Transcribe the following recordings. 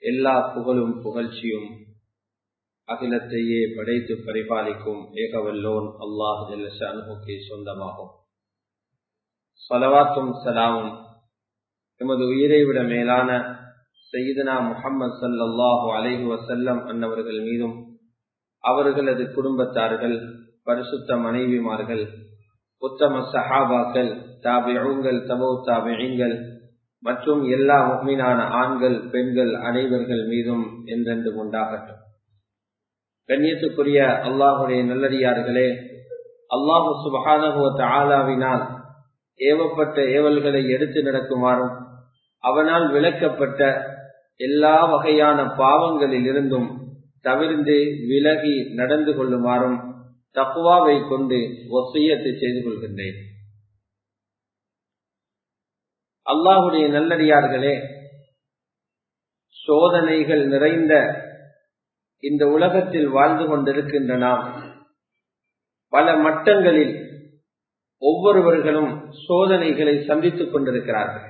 எல்லா புகழும் புகழ்ச்சியும் அகிலத்தையே படைத்து பரிபாலிக்கும் ஏகவல்லோன் அல்லாஹ் ஜல்லஷானுக்கு சொந்தமாகும் சலவாத்தும் சலாமும் எமது உயிரை விட மேலான சையீதனா முகம்மது சல்லாஹூ அலைஹி வசல்லம் அன்னவர்கள் மீதும் அவர்களது குடும்பத்தார்கள் பரிசுத்த மனைவிமார்கள் உத்தம சஹாபாக்கள் தாபிகள் தபோ தாபிகள் மற்றும் எல்லா முக்மீனான ஆண்கள் பெண்கள் அனைவர்கள் மீதும் என்றென்று உண்டாகட்டும் கண்ணியத்துக்குரிய அல்லாஹுடைய நல்லடியார்களே அல்லாஹு சுபஹானகுவத்த ஆலாவினால் ஏவப்பட்ட ஏவல்களை எடுத்து நடக்குமாறும் அவனால் விளக்கப்பட்ட எல்லா வகையான பாவங்களில் இருந்தும் தவிர்ந்து விலகி நடந்து கொள்ளுமாறும் தக்குவாவை கொண்டு ஒசையத்தை செய்து கொள்கின்றேன் அல்லாஹுடைய நல்லடியார்களே சோதனைகள் நிறைந்த இந்த உலகத்தில் வாழ்ந்து கொண்டிருக்கின்ற நாம் பல மட்டங்களில் ஒவ்வொருவர்களும் சோதனைகளை சந்தித்துக் கொண்டிருக்கிறார்கள்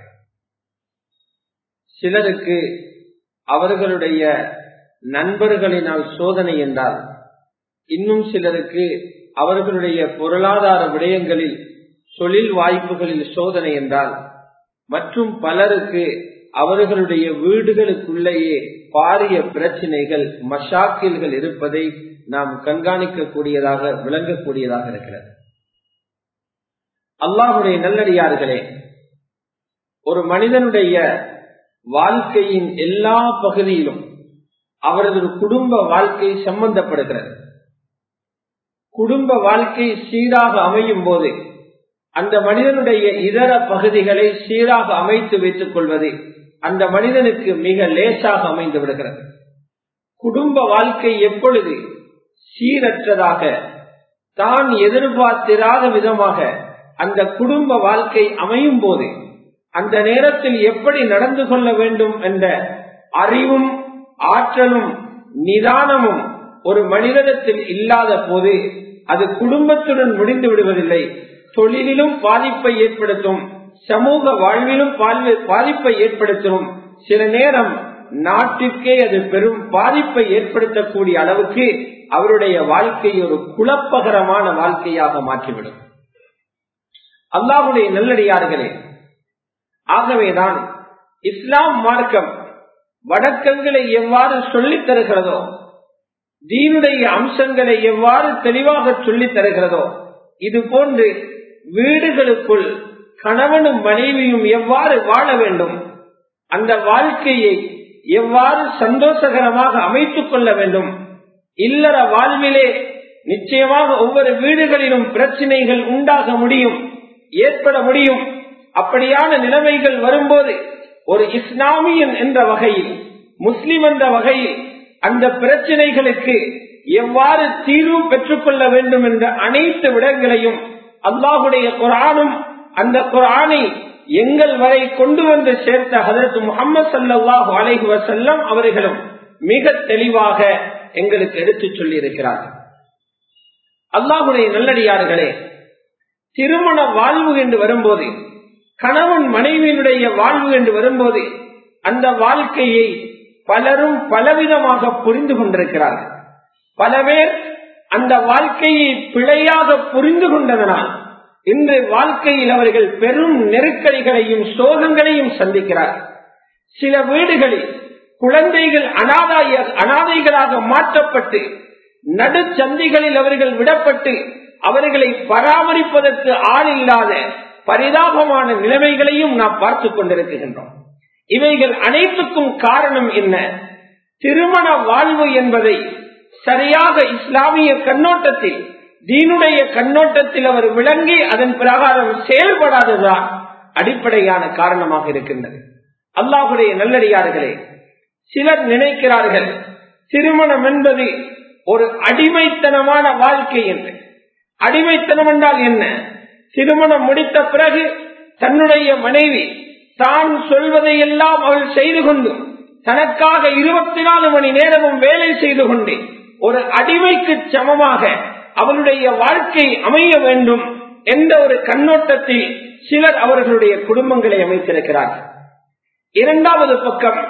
சிலருக்கு அவர்களுடைய நண்பர்களினால் சோதனை என்றால் இன்னும் சிலருக்கு அவர்களுடைய பொருளாதார விடயங்களில் தொழில் வாய்ப்புகளில் சோதனை என்றால் மற்றும் பலருக்கு அவர்களுடைய வீடுகளுக்குள்ளேயே பாரிய பிரச்சனைகள் மஷாக்கில்கள் இருப்பதை நாம் கண்காணிக்கக்கூடியதாக விளங்கக்கூடியதாக இருக்கிறது அல்லாஹுடைய நல்லடியார்களே ஒரு மனிதனுடைய வாழ்க்கையின் எல்லா பகுதியிலும் அவரது குடும்ப வாழ்க்கை சம்பந்தப்படுகிறது குடும்ப வாழ்க்கை சீராக அமையும் போது அந்த மனிதனுடைய இதர பகுதிகளை சீராக அமைத்து வைத்துக் கொள்வது அந்த மனிதனுக்கு மிக லேசாக அமைந்து விடுகிறது குடும்ப வாழ்க்கை எப்பொழுது சீரற்றதாக தான் எதிர்பார்த்திராத விதமாக அந்த குடும்ப வாழ்க்கை அமையும் போது அந்த நேரத்தில் எப்படி நடந்து கொள்ள வேண்டும் என்ற அறிவும் ஆற்றலும் நிதானமும் ஒரு மனிதனத்தில் இல்லாத போது அது குடும்பத்துடன் முடிந்து விடுவதில்லை தொழிலிலும் பாதிப்பை ஏற்படுத்தும் சமூக வாழ்விலும் பாதிப்பை ஏற்படுத்தும் சில நேரம் நாட்டிற்கே அது பெரும் பாதிப்பை ஏற்படுத்தக்கூடிய அளவுக்கு அவருடைய வாழ்க்கை ஒரு குழப்பகரமான வாழ்க்கையாக மாற்றிவிடும் அல்லாவுடைய நல்லடியார்களே ஆகவேதான் இஸ்லாம் மார்க்கம் வடக்கங்களை எவ்வாறு சொல்லித் தருகிறதோ தீனுடைய அம்சங்களை எவ்வாறு தெளிவாக சொல்லித் தருகிறதோ இது போன்று வீடுகளுக்குள் கணவனும் மனைவியும் எவ்வாறு வாழ வேண்டும் அந்த வாழ்க்கையை எவ்வாறு சந்தோஷகரமாக அமைத்துக் கொள்ள வேண்டும் இல்லற வாழ்விலே நிச்சயமாக ஒவ்வொரு வீடுகளிலும் பிரச்சனைகள் உண்டாக முடியும் ஏற்பட முடியும் அப்படியான நிலைமைகள் வரும்போது ஒரு இஸ்லாமியன் என்ற வகையில் முஸ்லிம் என்ற வகையில் அந்த பிரச்சனைகளுக்கு எவ்வாறு தீர்வு பெற்றுக் கொள்ள வேண்டும் என்ற அனைத்து விடங்களையும் அல்லாஹுடைய குரானும் அந்த குரானை எங்கள் வரை கொண்டு வந்து சேர்த்த ஹதரத் முகமது சல்லாஹூ அலைஹி வசல்லம் அவர்களும் மிக தெளிவாக எங்களுக்கு எடுத்து சொல்லி இருக்கிறார்கள் அல்லாஹுடைய நல்லடியார்களே திருமண வாழ்வு என்று வரும்போது கணவன் மனைவியினுடைய வாழ்வு என்று வரும்போது அந்த வாழ்க்கையை பலரும் பலவிதமாக புரிந்து கொண்டிருக்கிறார்கள் பல பேர் அந்த வாழ்க்கையை பிழையாக புரிந்து கொண்டதனால் இன்று வாழ்க்கையில் அவர்கள் பெரும் நெருக்கடிகளையும் சோகங்களையும் சந்திக்கிறார்கள் சில வீடுகளில் குழந்தைகள் அனாதாய அனாதைகளாக மாற்றப்பட்டு நடுச்சந்திகளில் அவர்கள் விடப்பட்டு அவர்களை பராமரிப்பதற்கு ஆள் இல்லாத பரிதாபமான நிலைமைகளையும் நாம் பார்த்து கொண்டிருக்கின்றோம் இவைகள் அனைத்துக்கும் காரணம் என்ன திருமண வாழ்வு என்பதை சரியாக இஸ்லாமிய கண்ணோட்டத்தில் தீனுடைய கண்ணோட்டத்தில் அவர் விளங்கி அதன் பிரகாரம் செயல்படாததுதான் அடிப்படையான காரணமாக இருக்கின்றது அல்லாஹுடைய நல்லடியார்களே சிலர் நினைக்கிறார்கள் திருமணம் என்பது ஒரு அடிமைத்தனமான வாழ்க்கை என்று அடிமைத்தனம் என்றால் என்ன திருமணம் முடித்த பிறகு தன்னுடைய மனைவி தான் சொல்வதையெல்லாம் அவள் செய்து கொண்டு தனக்காக இருபத்தி நாலு மணி நேரமும் வேலை செய்து கொண்டு ஒரு அடிமைக்கு சமமாக அவளுடைய வாழ்க்கை அமைய வேண்டும் என்ற ஒரு கண்ணோட்டத்தில் சிலர் அவர்களுடைய குடும்பங்களை அமைத்திருக்கிறார்கள் இரண்டாவது பக்கம்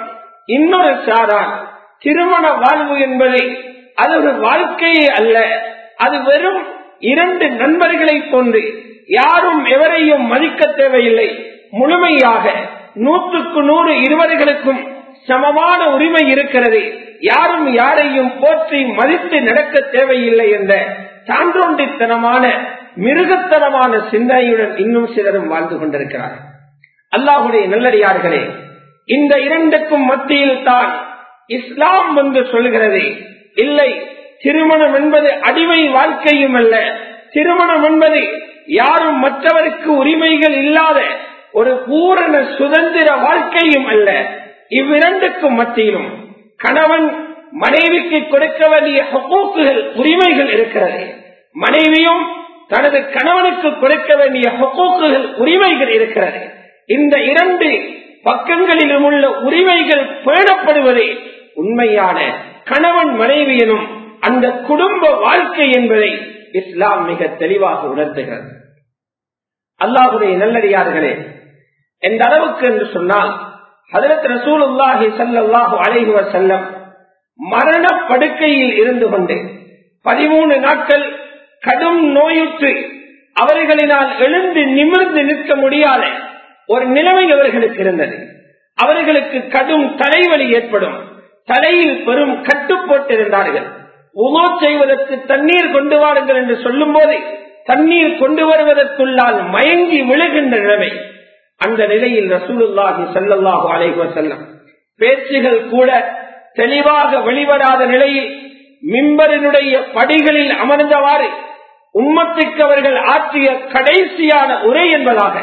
இன்னொரு சாரார் திருமண வாழ்வு என்பது அது ஒரு வாழ்க்கையே அல்ல அது வெறும் இரண்டு நண்பர்களை போன்று யாரும் எவரையும் மதிக்க தேவையில்லை முழுமையாக நூற்றுக்கு நூறு இருவர்களுக்கும் சமமான உரிமை இருக்கிறது யாரும் யாரையும் போற்றி மதித்து நடக்க தேவையில்லை என்ற சான்றோண்டித்தனமான மிருகத்தனமான சிந்தனையுடன் இன்னும் சிலரும் வாழ்ந்து கொண்டிருக்கிறார் அல்லாஹுடைய நல்லடியார்களே இந்த இரண்டுக்கும் மத்தியில் தான் இஸ்லாம் வந்து சொல்கிறது இல்லை திருமணம் என்பது அடிமை வாழ்க்கையும் அல்ல திருமணம் என்பது யாரும் மற்றவருக்கு உரிமைகள் இல்லாத ஒரு பூரண சுதந்திர வாழ்க்கையும் அல்ல இவ்விரண்டுக்கும் மத்தியிலும் கணவன் மனைவிக்கு கொடுக்க வேண்டிய ஹொக்கூக்குகள் உரிமைகள் இருக்கிறது மனைவியும் தனது கணவனுக்கு கொடுக்க வேண்டிய ஹொக்கூக்குகள் உரிமைகள் இருக்கிறது இந்த இரண்டு பக்கங்களிலும் உள்ள உரிமைகள் பேணப்படுவதே உண்மையான கணவன் மனைவி எனும் அந்த குடும்ப வாழ்க்கை என்பதை இஸ்லாம் மிக தெளிவாக உணர்த்துகிறது அல்லாஹுடைய நல்லடியார்களே எந்த அளவுக்கு என்று சொன்னால் ஹதரத் ரசூலுல்லாஹி சல்லாஹூ அலைஹுவ செல்லம் மரண படுக்கையில் இருந்து கொண்டு பதிமூணு நாட்கள் கடும் நோயுற்று அவர்களினால் எழுந்து நிமிர்ந்து நிற்க முடியாத ஒரு நிலைமை அவர்களுக்கு இருந்தது அவர்களுக்கு கடும் தலைவலி ஏற்படும் தலையில் பெரும் கட்டு போட்டிருந்தார்கள் உமோ செய்வதற்கு தண்ணீர் கொண்டு வாருங்கள் என்று சொல்லும் போது தண்ணீர் கொண்டு வருவதற்குள்ளால் மயங்கி விழுகின்ற நிலைமை அந்த நிலையில் ரசூலுல்லாஹி சல்லாஹூ அலைஹுவ செல்லம் பேச்சுகள் கூட தெளிவாக வெளிவராத நிலையில் மிம்பரினுடைய படிகளில் அமர்ந்தவாறு உம்மத்துக்கு அவர்கள் ஆற்றிய கடைசியான உரை என்பதாக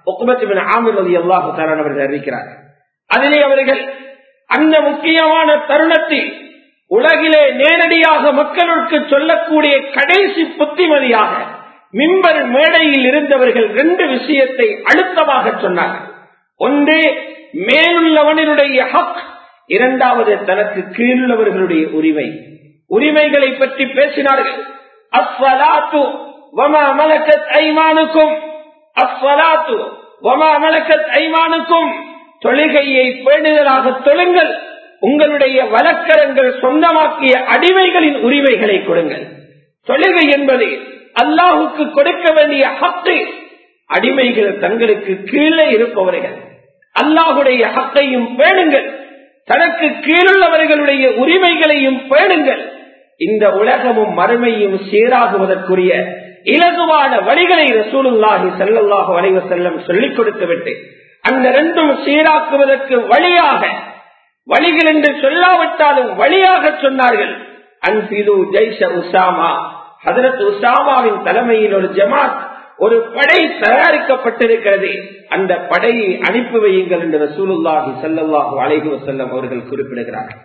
அவர்கள் அறிவிக்கிறார்கள் அதிலே அவர்கள் அந்த முக்கியமான தருணத்தில் உலகிலே நேரடியாக மக்களுக்கு சொல்லக்கூடிய கடைசி புத்திமதியாக மிம்பர் மேடையில் இருந்தவர்கள் ரெண்டு விஷயத்தை அழுத்தமாக சொன்னார்கள் ஒன்று மேலுள்ளவனுடைய ஹக் இரண்டாவது தனக்கு கீழுள்ளவர்களுடைய உரிமை உரிமைகளை பற்றி பேசினார்கள் அஸ்வலாத்து வமா மலக்கத் ஐமானுக்கும் அஸ்வலாத்து வமா மலக்கத் ஐமானுக்கும் தொழுகையை பேணுதலாக தொழுங்கள் உங்களுடைய வழக்கரங்கள் சொந்தமாக்கிய அடிமைகளின் உரிமைகளை கொடுங்கள் தொழுகை என்பது அல்லாஹுக்கு கொடுக்க வேண்டிய ஹக்கு அடிமைகள் தங்களுக்கு கீழே இருப்பவர்கள் அல்லாஹுடைய ஹக்கையும் பேணுங்கள் தனக்கு கீழுள்ளவர்களுடைய உரிமைகளையும் பேணுங்கள் இந்த உலகமும் மறுமையும் சீராகுவதற்குரிய இலகுவான வழிகளை ரசூலுல்லாஹி செல்லல்லாஹு வரைவ செல்லம் சொல்லிக் கொடுத்து விட்டு அந்த ரெண்டும் சீராக்குவதற்கு வழியாக வழிகள் என்று சொல்லாவிட்டாலும் வழியாக சொன்னார்கள் அன்பிது ஜெய்ஷ உசாமா ஹதரத் உசாமாவின் தலைமையில் ஒரு ஜமாத் ஒரு படை தயாரிக்கப்பட்டிருக்கிறது அந்த படையை அனுப்பி வையுங்கள் என்று ரசூலுல்லாஹி சல்லாஹு அலைஹி வசல்லம் அவர்கள் குறிப்பிடுகிறார்கள்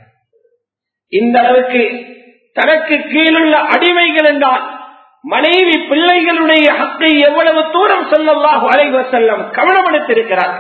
இந்த அளவுக்கு தனக்கு கீழுள்ள அடிமைகள் என்றால் மனைவி பிள்ளைகளுடைய ஹக்கை எவ்வளவு தூரம் சொல்லல்லாஹு அலைஹி வசல்லம் கவனம் எடுத்திருக்கிறார்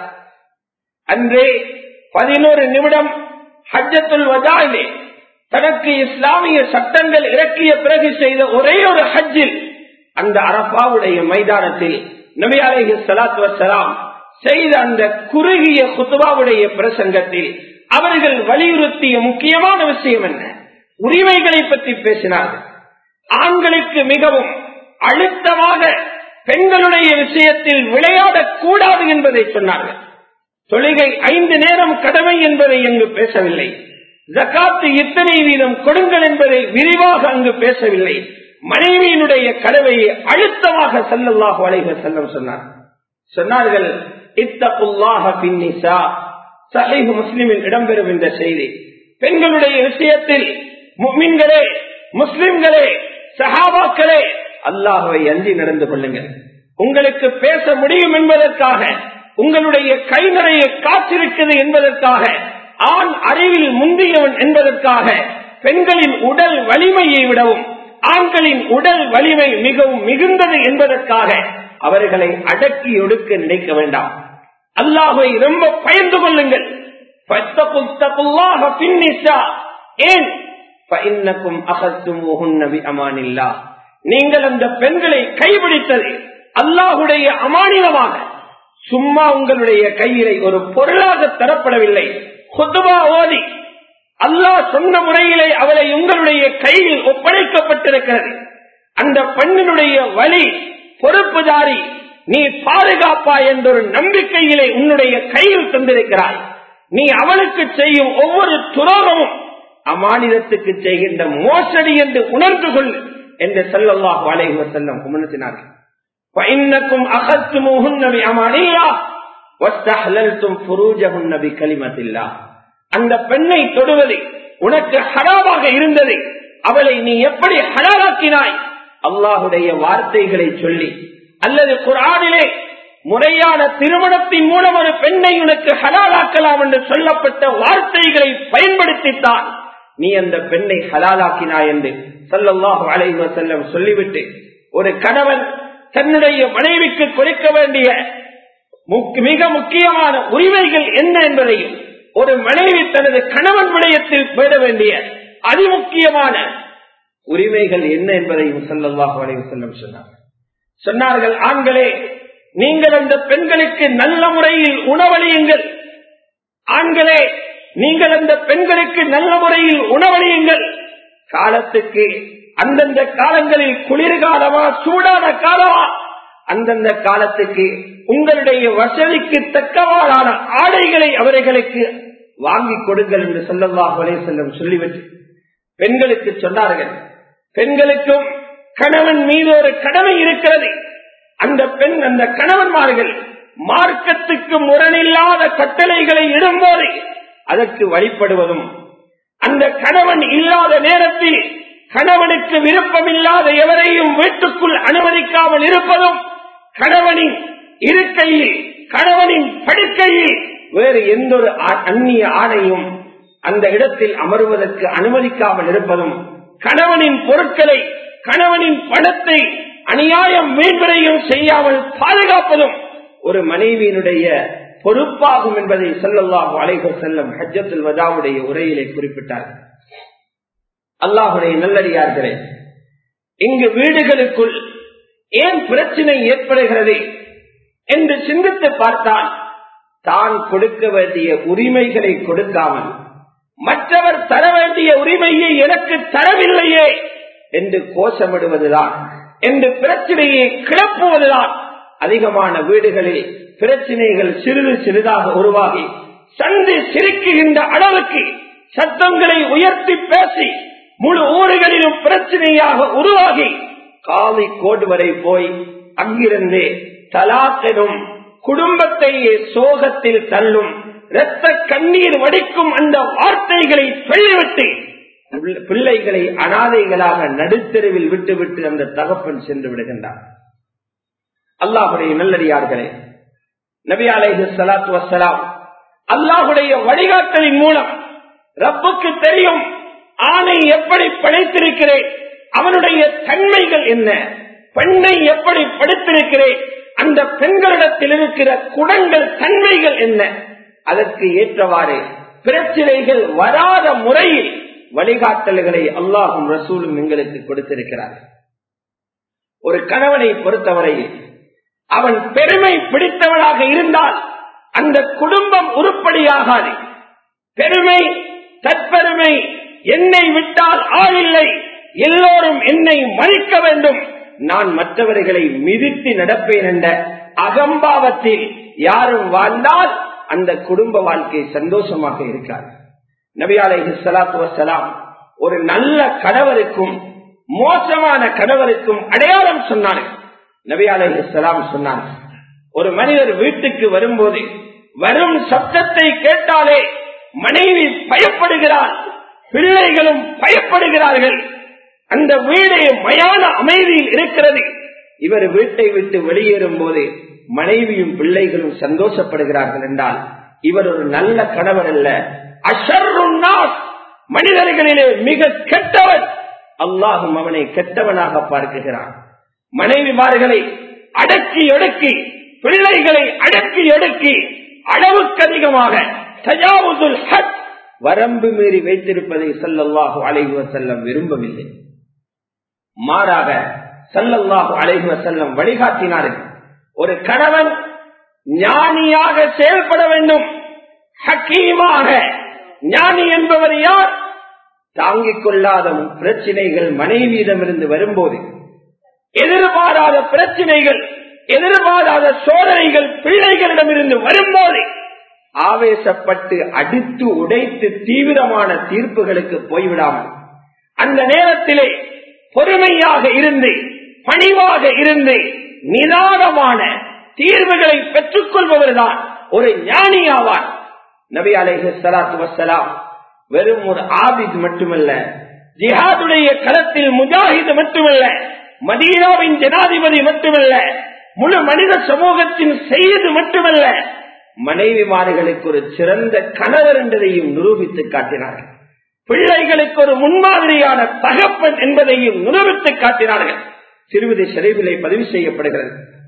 அன்றே பதினோரு நிமிடம் ஹஜ்ஜத்துல் வஜாயிலே தனக்கு இஸ்லாமிய சட்டங்கள் இறக்கிய பிறகு செய்த ஒரே ஒரு ஹஜ்ஜில் அந்த அரப்பாவுடைய மைதானத்தில் நபி அலஹி சலாத்து வசலாம் செய்த அந்த குறுகிய குத்துபாவுடைய பிரசங்கத்தில் அவர்கள் வலியுறுத்திய முக்கியமான விஷயம் என்ன உரிமைகளை பற்றி பேசினார்கள் ஆண்களுக்கு மிகவும் அழுத்தமாக பெண்களுடைய விஷயத்தில் விளையாடக்கூடாது என்பதை சொன்னார்கள் தொழுகை ஐந்து நேரம் கடமை என்பதை அங்கு பேசவில்லை ஜக்காத்து இத்தனை வீதம் கொடுங்கள் என்பதை விரிவாக அங்கு பேசவில்லை மனைவியினுடைய கடமையை அழுத்தமாக செல்லல்லாக வளைக செல்லம் சொன்னார் சொன்னார்கள் இத்தகுல்லாக பின்னிசா சஹீஹ் முஸ்லிமில் இடம்பெறும் இந்த செய்தி பெண்களுடைய விஷயத்தில் முக்மின்களே முஸ்லிம்களே சஹாபாக்களே அல்லாஹுவை அஞ்சி நடந்து கொள்ளுங்கள் உங்களுக்கு பேச முடியும் என்பதற்காக உங்களுடைய கை நிறைய காற்றிருக்கிறது என்பதற்காக ஆண் அறிவில் முந்தியவன் என்பதற்காக பெண்களின் உடல் வலிமையை விடவும் ஆண்களின் உடல் வலிமை மிகவும் மிகுந்தது என்பதற்காக அவர்களை அடக்கி ஒடுக்க நினைக்க வேண்டாம் அல்லாஹை ரொம்ப பயந்து கொள்ளுங்கள் ஏன் நீங்கள் அந்த பெண்களை கைபிடித்தது அல்லாஹுடைய அமானிதமாக சும்மா உங்களுடைய கையிலே ஒரு பொருளாக தரப்படவில்லை குத்துபா ஓதி அல்லாஹ் சொன்ன முறையிலே அவளை உங்களுடைய கையில் ஒப்படைக்கப்பட்டிருக்கிறது அந்த பெண்ணினுடைய வழி பொறுப்புதாரி நீ பாதுகாப்பா என்ற ஒரு நம்பிக்கையிலே உன்னுடைய கையில் தந்திருக்கிறாய் நீ அவளுக்கு செய்யும் ஒவ்வொரு துரோகமும் அம்மாநிலத்துக்கு செய்கின்ற மோசடி என்று உணர்ந்து கொள் என்று செல்லல்லாஹ் வளைவ செல்லம் உணர்த்தினார்கள் فإنكم أخذتموهن بأمان الله واستحللتم فروجهن بكلمة الله அந்த பெண்ணை தொடுவது உனக்கு ஹராமாக இருந்தது அவளை நீ எப்படி ஹலாலாக்கினாய் அல்லாஹுடைய வார்த்தைகளை சொல்லி அல்லது குரானிலே முறையான திருமணத்தின் மூலம் ஒரு பெண்ணை உனக்கு ஹலாலாக்கலாம் என்று சொல்லப்பட்ட வார்த்தைகளை பயன்படுத்தித்தான் நீ அந்த பெண்ணை ஹலாலாக்கினாய் என்று சல்லல்லாஹு அலைஹி வஸல்லம் சொல்லிவிட்டு ஒரு கணவன் தன்னுடைய மனைவிக்கு கொடுக்க வேண்டிய முக்- மிக முக்கியமான உரிமைகள் என்ன என்பதையும் ஒரு மனைவி தனது கணவன் விடயத்தில் பேட வேண்டிய அதிமுக்கியமான உரிமைகள் என்ன என்பதையும் சல்லல்லாஹு அலைஹி வஸல்லம் சொன்னார் சொன்னார்கள் ஆண்களே நீங்கள் அந்த பெண்களுக்கு நல்ல முறையில் உணவளியுங்கள் ஆண்களே நீங்கள் அந்த பெண்களுக்கு நல்ல முறையில் உணவளியுங்கள் காலத்துக்கு அந்தந்த காலங்களில் குளிர்காலமா சூடான காலமா அந்தந்த காலத்துக்கு உங்களுடைய வசதிக்கு தக்கவாறான ஆடைகளை அவர்களுக்கு வாங்கி கொடுங்கள் என்று சொல்லல்லாஹ் செல்லும் சொல்லிவிட்டு பெண்களுக்கு சொன்னார்கள் பெண்களுக்கும் கணவன் மீது ஒரு கடமை இருக்கிறது அந்த பெண் அந்த கணவன்மார்கள் மார்க்கத்துக்கு முரணில்லாத கட்டளைகளை இடும்போது அதற்கு வழிபடுவதும் அந்த கணவன் இல்லாத நேரத்தில் கணவனுக்கு விருப்பமில்லாத எவரையும் வீட்டுக்குள் அனுமதிக்காமல் இருப்பதும் கணவனின் இருக்கையில் கணவனின் படுக்கையில் வேறு எந்த ஒரு ஆ- அந்நிய ஆணையும் அந்த இடத்தில் அமருவதற்கு அனுமதிக்காமல் இருப்பதும் கணவனின் பொருட்களை கணவனின் பணத்தை அநியாயம் மீன்வரையும் செய்யாமல் பாதுகாப்பதும் ஒரு மனைவியினுடைய பொறுப்பாகும் என்பதை சொல்லல்லாஹு அலைஹி செல்லும் ஹஜ்ஜத்துல் வதாவுடைய உரையிலே குறிப்பிட்டார்கள் அல்லாஹுடைய நல்லடியார்களே இங்கு வீடுகளுக்குள் ஏன் பிரச்சனை ஏற்படுகிறது என்று சிந்தித்து பார்த்தால் தான் கொடுக்க வேண்டிய உரிமைகளை கொடுக்காமல் மற்றவர் தர வேண்டிய உரிமையை எனக்கு தரவில்லையே என்று கோஷமிடுவதுதான் என்று பிரச்சனையை கிளப்புவதுதான் அதிகமான வீடுகளில் பிரச்சனைகள் சிறிது சிறிதாக உருவாகி சந்தி சிரிக்குகின்ற அளவுக்கு சத்தங்களை உயர்த்தி பேசி முழு ஊர்களிலும் பிரச்சனையாக உருவாகி காலை கோடு வரை போய் அங்கிருந்து தலாக்கெனும் குடும்பத்தையே சோகத்தில் தள்ளும் இரத்த கண்ணீர் வடிக்கும் அந்த வார்த்தைகளை சொல்லிவிட்டு பிள்ளைகளை அனாதைகளாக நடுத்தெருவில் விட்டுவிட்டு அந்த தகப்பன் சென்று விடுகின்றார் அல்லாஹுடைய நல்லடியார்களே நபி அலைஹி ஸலாத்து வஸ்ஸலாம் அல்லாஹுடைய வழிகாட்டலின் மூலம் ரப்புக்கு தெரியும் ஆணை எப்படி படைத்திருக்கிறேன் அவனுடைய தன்மைகள் என்ன பெண்ணை எப்படி படைத்திருக்கிறேன் அந்த பெண்களிடத்தில் இருக்கிற குணங்கள் தன்மைகள் என்ன அதற்கு ஏற்றவாறு பிரச்சனைகள் வராத முறையில் வழிகாட்டல்களை அல்லாஹும் ரசூலும் எங்களுக்கு கொடுத்திருக்கிறார் ஒரு கணவனை பொறுத்தவரையில் அவன் பெருமை பிடித்தவனாக இருந்தால் அந்த குடும்பம் உருப்படியாகாது பெருமை தற்பெருமை என்னை விட்டால் ஆள் இல்லை எல்லோரும் என்னை மதிக்க வேண்டும் நான் மற்றவர்களை மிதித்து நடப்பேன் என்ற அகம்பாவத்தில் யாரும் வாழ்ந்தால் அந்த குடும்ப வாழ்க்கை சந்தோஷமாக இருக்காது நபியாலை சலாத்து வசலாம் ஒரு நல்ல கணவருக்கும் மோசமான கணவருக்கும் அடையாளம் சொன்னார்கள் நபியாலை சலாம் சொன்னாங்க ஒரு மனிதர் வீட்டுக்கு வரும்போது வரும் சப்தத்தை கேட்டாலே மனைவி பயப்படுகிறார் பிள்ளைகளும் பயப்படுகிறார்கள் அந்த வீடு மயான அமைதியில் இருக்கிறது இவர் வீட்டை விட்டு வெளியேறும் போது மனைவியும் பிள்ளைகளும் சந்தோஷப்படுகிறார்கள் என்றால் இவர் ஒரு நல்ல கணவர் அல்ல அஷர்ருன்னாஸ் மனிதர்களிலே மிக கெட்டவன் அல்லாஹும் அவனை கெட்டவனாக பார்க்குகிறான் மனைவிமார்களை அடக்கி ஒடுக்கி பிள்ளைகளை அடக்கி ஒடுக்கி அளவுக்கு அதிகமாக தஜாவுதுல் ஹத் வரம்பு மீறி வைத்திருப்பதை சல்லல்லாஹு அலைஹி வஸல்லம் விரும்பவில்லை மாறாக சல்லல்லாஹு அலைஹி வஸல்லம் வழிகாட்டினார்கள் ஒரு கணவன் ஞானியாக செயல்பட வேண்டும் ஹக்கீமாக ஞானி என்பவர் யார் தாங்கிக் கொள்ளாத பிரச்சனைகள் மனைவியிடமிருந்து வரும்போது எதிர்பாராத பிரச்சனைகள் எதிர்பாராத சோதனைகள் பிள்ளைகளிடமிருந்து வரும்போது ஆவேசப்பட்டு அடித்து உடைத்து தீவிரமான தீர்ப்புகளுக்கு போய்விடாமல் அந்த நேரத்திலே பொறுமையாக இருந்து பணிவாக இருந்து நிதானமான தீர்வுகளை பெற்றுக் கொள்பவர்தான் ஒரு ஞானி ஆவார் நபி அலேஹு சலாத்து வசலாம் வெறும் ஒரு ஆபித் மட்டுமல்ல ஜிஹாதுடைய களத்தில் முஜாஹித் மட்டுமல்ல மதீனாவின் ஜனாதிபதி மட்டுமல்ல முழு மனித சமூகத்தின் செய்து மட்டுமல்ல மனைவிமார்களுக்கு ஒரு சிறந்த கணவர் என்பதையும் நிரூபித்து காட்டினார்கள் பிள்ளைகளுக்கு ஒரு முன்மாதிரியான தகப்பன் என்பதையும் நிரூபித்து காட்டினார்கள் திருமதி ஷரீபிலே பதிவு செய்யப்படுகிறது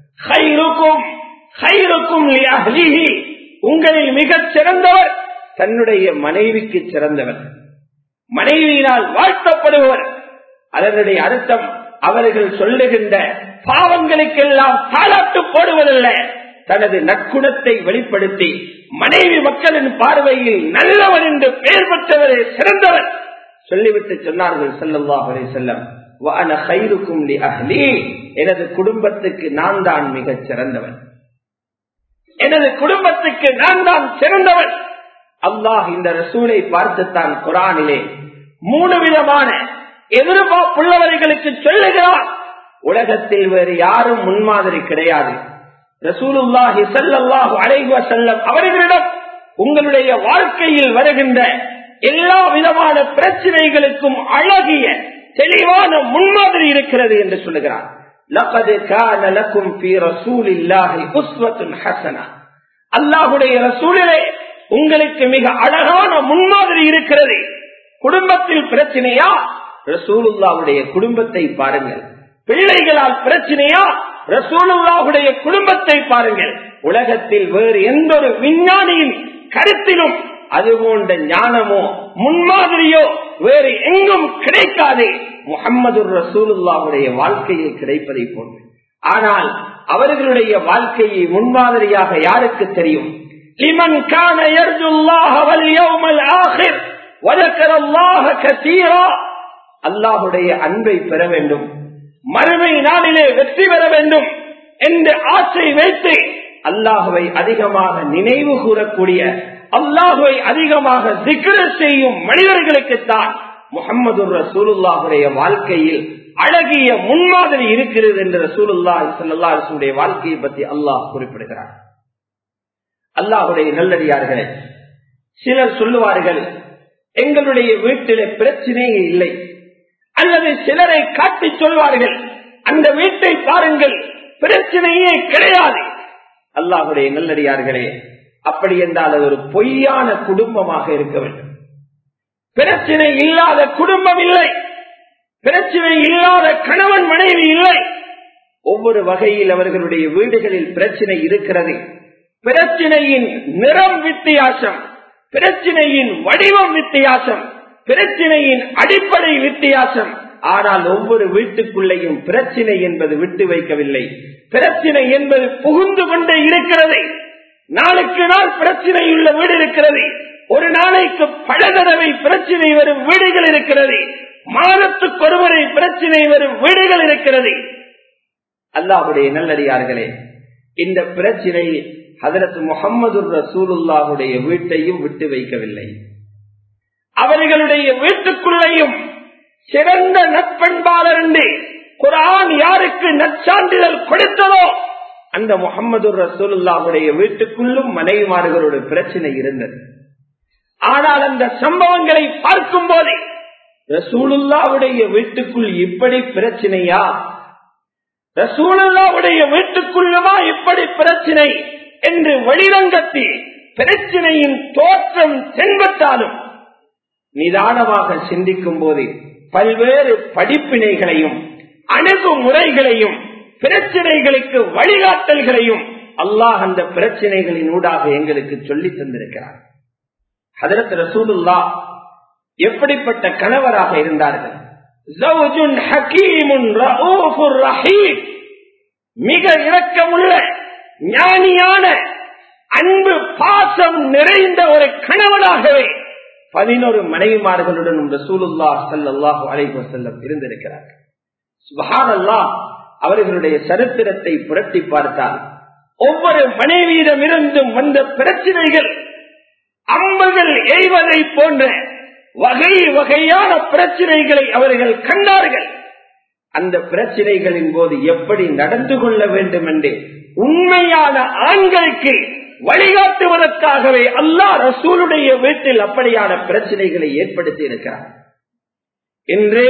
உங்களில் மிகச் சிறந்தவர் தன்னுடைய மனைவிக்கு சிறந்தவர் மனைவியினால் வாழ்த்தப்படுவர் அதனுடைய அர்த்தம் அவர்கள் சொல்லுகின்ற பாவங்களுக்கெல்லாம் தாளாட்டு போடுவதல்ல தனது நற்குணத்தை வெளிப்படுத்தி மனைவி மக்களின் பார்வையில் நல்லவன் என்று பெயர் பெற்றவரே சிறந்தவர் சொல்லிவிட்டு சொன்னார்கள் செல்லல்லாஹ் செல்லம் எனது குடும்பத்துக்கு நான் தான் மிகச் சிறந்தவன் எனது குடும்பத்துக்கு நான் தான் சிறந்தவன் அல்லாஹ் இந்த ரசூலை பார்த்துத்தான் குரானிலே மூணு விதமான எதிர்பார்ப்புள்ளவர்களுக்கு சொல்லுகிறார் உலகத்தில் வேறு யாரும் முன்மாதிரி கிடையாது ரசூலுல்லாஹி சல்லாஹு அலைவ செல்லம் அவர்களிடம் உங்களுடைய வாழ்க்கையில் வருகின்ற எல்லா விதமான பிரச்சனைகளுக்கும் அழகிய தெளிவான முன்மாதிரி இருக்கிறது என்று சொல்லுகிறார் அல்லாஹுடைய ரசூலிலே உங்களுக்கு மிக அழகான முன்மாதிரி இருக்கிறது குடும்பத்தில் பிரச்சனையா ரசூலுல்லாவுடைய குடும்பத்தை பாருங்கள் பிள்ளைகளால் பிரச்சனையா ரசூலுல்லாவுடைய குடும்பத்தை பாருங்கள் உலகத்தில் வேறு எந்த ஒரு விஞ்ஞானியின் கருத்திலும் அது போன்ற ஞானமோ முன்மாதிரியோ வேறு எங்கும் கிடைக்காது முகம்மது ரசூலுல்லாவுடைய வாழ்க்கையில் கிடைப்பதை போன்று ஆனால் அவர்களுடைய வாழ்க்கையை முன்மாதிரியாக யாருக்கு தெரியும் லிமன் கான அல்லாஹுடைய அன்பை பெற வேண்டும் மறுமை நாளிலே வெற்றி பெற வேண்டும் என்று ஆசை வைத்து அல்லாஹுவை அதிகமாக நினைவு கூறக்கூடிய அல்லாஹுவை அதிகமாக சிக்கர செய்யும் மனிதர்களுக்குத்தான் முகமது ரசூலுல்லாஹுடைய வாழ்க்கையில் அழகிய முன்மாதிரி இருக்கிறது என்று ரசூலுல்லா சல்லாஹுடைய வாழ்க்கையை பற்றி அல்லாஹ் குறிப்பிடுகிறார் அல்லாஹுடைய நல்லடியார்களே சிலர் சொல்லுவார்கள் எங்களுடைய வீட்டிலே பிரச்சனையே இல்லை அல்லது சிலரை காட்டி சொல்வார்கள் அந்த வீட்டை பாருங்கள் பிரச்சனையே கிடையாது அல்லாஹுடைய நல்லடியார்களே அப்படி என்றால் அது ஒரு பொய்யான குடும்பமாக இருக்க வேண்டும் பிரச்சனை இல்லாத குடும்பம் இல்லை பிரச்சனை இல்லாத கணவன் மனைவி இல்லை ஒவ்வொரு வகையில் அவர்களுடைய வீடுகளில் பிரச்சனை இருக்கிறது பிரச்சனையின் நிறம் வித்தியாசம் பிரச்சனையின் வடிவம் வித்தியாசம் பிரச்சனையின் அடிப்படை வித்தியாசம் ஆனால் ஒவ்வொரு வீட்டுக்குள்ளேயும் பிரச்சனை என்பது விட்டு வைக்கவில்லை பிரச்சனை என்பது புகுந்து கொண்டே இருக்கிறது நாளுக்கு நாள் பிரச்சனை உள்ள வீடு இருக்கிறது ஒரு நாளைக்கு பல தடவை பிரச்சனை வரும் வீடுகள் இருக்கிறது மாதத்துக்கு ஒருவரை பிரச்சனை வரும் வீடுகள் இருக்கிறது அல்லாஹுடைய நல்லடியார்களே இந்த பிரச்சனை ஹதரத் முகமது ரசூலுல்லாஹுடைய வீட்டையும் விட்டு வைக்கவில்லை அவர்களுடைய வீட்டுக்குள்ளேயும் சிறந்த நட்பண்பாளர் என்று குரான் யாருக்கு நற்சான்றிதழ் கொடுத்ததோ அந்த முகமது ரசூலுல்லாவுடைய வீட்டுக்குள்ளும் மனைவிமார்களோட பிரச்சனை இருந்தது ஆனால் அந்த சம்பவங்களை பார்க்கும் போது ரசூலுல்லாவுடைய வீட்டுக்குள் இப்படி பிரச்சனையா ரசூலுல்லாவுடைய வீட்டுக்குள்ளுமா இப்படி பிரச்சனை என்று வெளிரங்கத்தில் பிரச்சனையின் தோற்றம் தென்பட்டாலும் நிதானமாக சிந்திக்கும் போது பல்வேறு படிப்பினைகளையும் அணுகுமுறைகளையும் பிரச்சனைகளுக்கு வழிகாட்டல்களையும் அல்லாஹ் அந்த பிரச்சனைகளின் ஊடாக எங்களுக்கு சொல்லி தந்திருக்கிறார் ஹதரத் ரசூலுல்லா எப்படிப்பட்ட கணவராக இருந்தார்கள் மிக இரக்கமுள்ள ஞானியான அன்பு பாசம் நிறைந்த ஒரு கணவனாகவே பதினோரு மனைவிமார்களுடன் ரசூலுல்லா சல்லாஹு அலைஹி செல்லம் இருந்திருக்கிறார்கள் சுபஹானல்லா அவர்களுடைய சரித்திரத்தை புரட்டி பார்த்தால் ஒவ்வொரு மனைவியிடம் இருந்தும் வந்த பிரச்சனைகள் அம்புகள் எய்வதை போன்ற வகை வகையான பிரச்சனைகளை அவர்கள் கண்டார்கள் அந்த பிரச்சனைகளின் போது எப்படி நடந்து கொள்ள வேண்டும் என்று உண்மையான ஆண்களுக்கு வழிகாட்டுவதற்காகவே அல்லா ரசூலுடைய வீட்டில் அப்படியான பிரச்சனைகளை ஏற்படுத்தி இருக்கிறார் இன்று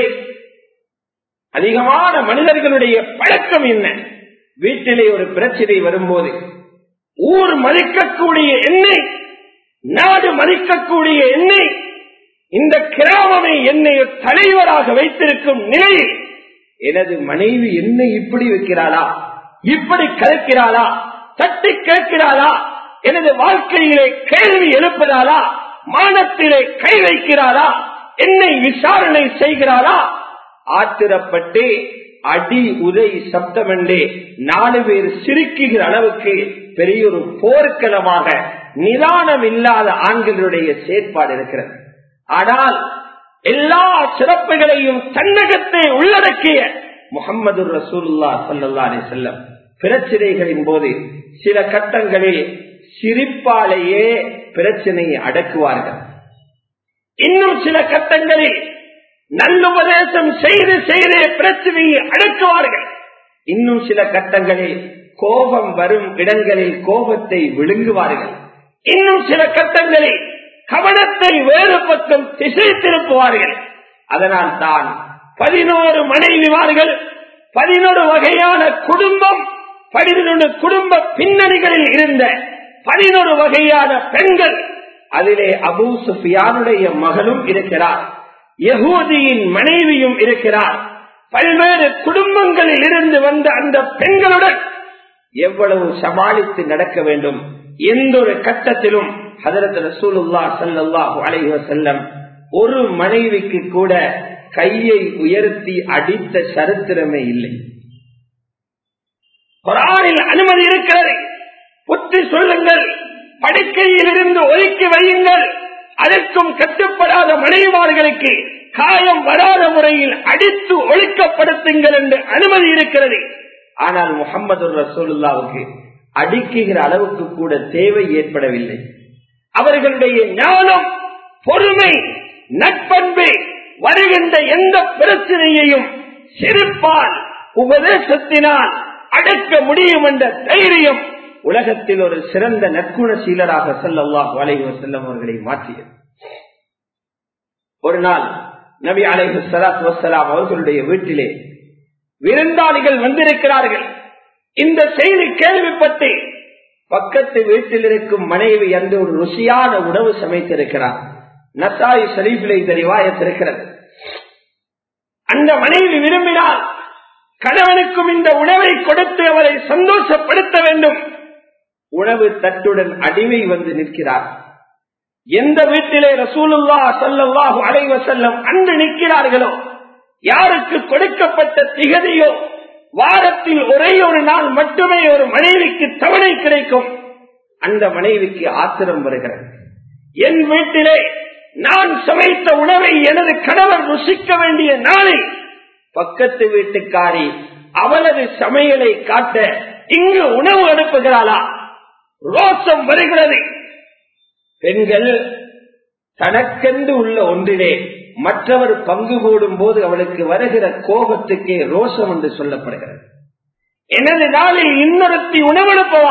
அதிகமான மனிதர்களுடைய பழக்கம் என்ன வீட்டிலே ஒரு பிரச்சனை வரும்போது ஊர் மதிக்கக்கூடிய எண்ணெய் நாடு மதிக்கக்கூடிய எண்ணெய் இந்த கிராமமே என்னை தலைவராக வைத்திருக்கும் நிலையில் எனது மனைவி என்னை இப்படி வைக்கிறாளா இப்படி கலக்கிறாளா தட்டி கேட்கிறாளா எனது வாழ்க்கையிலே கேள்வி எழுப்புகிறாளா மானத்திலே கை வைக்கிறாளா என்னை விசாரணை செய்கிறாளா ஆத்திரப்பட்டு அடி உதை சப்தமென்றே நாலு பேர் சிரிக்குகிற அளவுக்கு பெரிய ஒரு போர்க்களமாக நிதானம் இல்லாத ஆண்களுடைய செயற்பாடு இருக்கிறது ஆனால் எல்லா சிறப்புகளையும் தன்னகத்தை உள்ளடக்கிய முகமது ரசூல்லா சல்லா அலி செல்லம் பிரச்சனைகளின் போது சில கட்டங்களில் சிரிப்பாலேயே பிரச்சனையை அடக்குவார்கள் இன்னும் சில கட்டங்களில் நல்லுபதேசம் செய்து செய்தே பிரச்சனையை அடக்குவார்கள் இன்னும் சில கட்டங்களில் கோபம் வரும் இடங்களில் கோபத்தை விழுங்குவார்கள் இன்னும் சில கட்டங்களில் கவனத்தை வேறு பக்கம் திசை திருப்புவார்கள் அதனால் தான் பதினோரு மனைவிமார்கள் பதினொரு வகையான குடும்பம் பதினொன்று குடும்ப பின்னணிகளில் இருந்த பதினொரு வகையான பெண்கள் அதிலே அபூ சுஃபியானுடைய மகளும் இருக்கிறார் யகூதியின் மனைவியும் இருக்கிறார் பல்வேறு குடும்பங்களில் இருந்து வந்த அந்த பெண்களுடன் எவ்வளவு சமாளித்து நடக்க வேண்டும் எந்த ஒரு கட்டத்திலும் ஹதரத் ரசூலுல்லா சல்லாஹூ அலைஹி செல்லம் ஒரு மனைவிக்கு கூட கையை உயர்த்தி அடித்த சரித்திரமே இல்லை குரானில் அனுமதி இருக்கிறது புத்தி சொல்லுங்கள் படுக்கையில் இருந்து ஒதுக்கி வையுங்கள் அதற்கும் கட்டுப்படாத மனைவிமார்களுக்கு காயம் வராத முறையில் அடித்து ஒழுக்கப்படுத்துங்கள் என்று அனுமதி இருக்கிறது ஆனால் முகமது ரசூலுல்லாவுக்கு அடிக்குகிற அளவுக்கு கூட தேவை ஏற்படவில்லை அவர்களுடைய ஞானம் பொறுமை நட்பண்பு வருகின்ற எந்த பிரச்சனையையும் சிரிப்பால் உபதேசத்தினால் அடக்க முடியும் என்ற தைரியம் உலகத்தில் ஒரு சிறந்த நற்குணசீலராக செல்லல்லாஹ் வலைவ செல்லம் அவர்களை மாற்றியது ஒரு நாள் நபி அலைஹு சலாத் வசலாம் அவர்களுடைய வீட்டிலே விருந்தாளிகள் வந்திருக்கிறார்கள் இந்த செய்தி கேள்விப்பட்டு பக்கத்து வீட்டில் இருக்கும் மனைவி அந்த ஒரு ருசியான உணவு சமைத்திருக்கிறார் நசாய் ஷரீஃபில் இந்த ரிவாயத்திருக்கிறது அந்த மனைவி விரும்பினால் கணவனுக்கும் இந்த உணவை கொடுத்து அவரை சந்தோஷப்படுத்த வேண்டும் உணவு தட்டுடன் அடிமை வந்து நிற்கிறார் எந்த வீட்டிலே ரசூலுல்லா சல்லாஹு அலைவ செல்லம் அன்று நிற்கிறார்களோ யாருக்கு கொடுக்கப்பட்ட திகதியோ வாரத்தில் ஒரே ஒரு நாள் மட்டுமே ஒரு மனைவிக்கு தவணை கிடைக்கும் அந்த மனைவிக்கு ஆத்திரம் வருகிறது என் வீட்டிலே நான் சமைத்த உணவை எனது கணவர் ருசிக்க வேண்டிய நாளில் பக்கத்து வீட்டுக்காரி அவளது சமையலை காட்ட இங்கு உணவு அனுப்புகிறாளா ரோசம் வருகிறது பெண்கள் தனக்கென்று உள்ள ஒன்றிலே மற்றவர் பங்கு போடும் போது அவளுக்கு வருகிற கோபத்துக்கே ரோஷம் என்று சொல்லப்படுகிறது எனது நாளில் இன்னொருத்தி உணவெடுப்பவா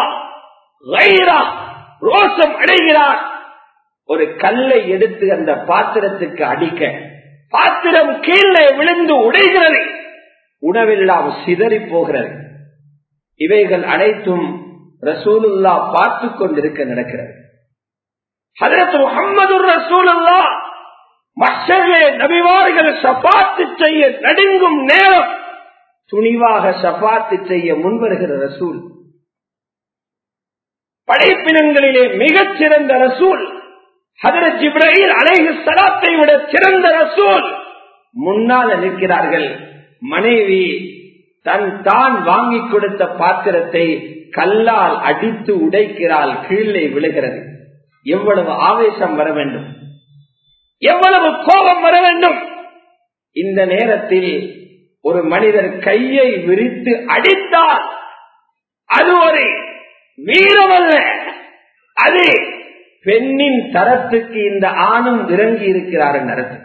ரோஷம் அடைகிறார் ஒரு கல்லை எடுத்து அந்த பாத்திரத்துக்கு அடிக்க பாத்திரம் கீழே விழுந்து உடைகிறது உணவெல்லாம் சிதறி போகிறது இவைகள் அனைத்தும் ரசூலுல்லா பார்த்து கொண்டிருக்க நடக்கிறது ஹதரத் முகமது ரசூலுல்லா மற்றே நபிவார்கள் சபாத்து செய்ய நடுங்கும் நேரம் துணிவாக சபாத்து செய்ய முன்வருகிற ரசூல் படைப்பினங்களிலே மிகச் சிறந்த ரசூல் ஹதரத் ஜிப்ரஹீல் அலைஹி சலாத்தை விட சிறந்த ரசூல் முன்னால் நிற்கிறார்கள் மனைவி தன் தான் வாங்கி கொடுத்த பாத்திரத்தை கல்லால் அடித்து உடைக்கிறாள் கீழே விழுகிறது எவ்வளவு ஆவேசம் வர வேண்டும் எவ்வளவு கோபம் வர வேண்டும் இந்த நேரத்தில் ஒரு மனிதர் கையை விரித்து அடித்தால் அது ஒரு வீரமல்ல அது பெண்ணின் தரத்துக்கு இந்த ஆணும் இறங்கி இருக்கிறார் நடத்து